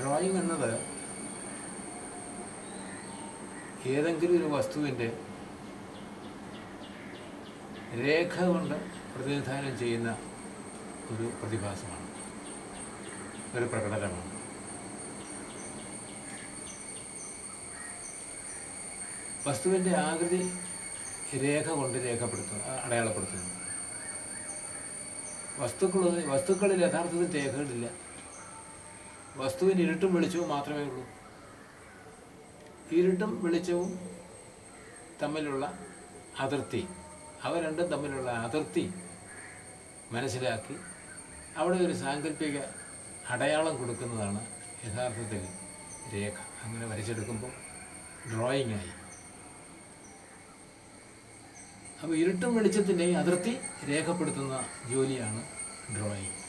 drawing എന്നത് ഏതെങ്കിലും ഒരു വസ്തുവിൻ്റെ രേഖ കൊണ്ട് പ്രതിനിധാനം ചെയ്യുന്ന ഒരു പ്രതിഭാസമാണ് ഒരു പ്രകടനമാണ് വസ്തുവിൻ്റെ ആകൃതി രേഖ കൊണ്ട് രേഖപ്പെടുത്തുന്നു അടയാളപ്പെടുത്തുന്നു വസ്തുക്കൾ വസ്തുക്കളിൽ യഥാർത്ഥത്തിൽ രേഖകളില്ല വസ്തുവിന് ഇരുട്ടും വെളിച്ചവും മാത്രമേ ഉള്ളൂ ഇരുട്ടും വെളിച്ചവും തമ്മിലുള്ള അതിർത്തി അവ രണ്ടും തമ്മിലുള്ള അതിർത്തി മനസ്സിലാക്കി അവിടെ ഒരു സാങ്കല്പിക അടയാളം കൊടുക്കുന്നതാണ് യഥാർത്ഥത്തിൽ രേഖ അങ്ങനെ വരച്ചെടുക്കുമ്പോൾ ഡ്രോയിങ് ആയി അപ്പോൾ ഇരുട്ടും വെളിച്ചത്തിൻ്റെയും അതിർത്തി രേഖപ്പെടുത്തുന്ന ജോലിയാണ് ഡ്രോയിങ്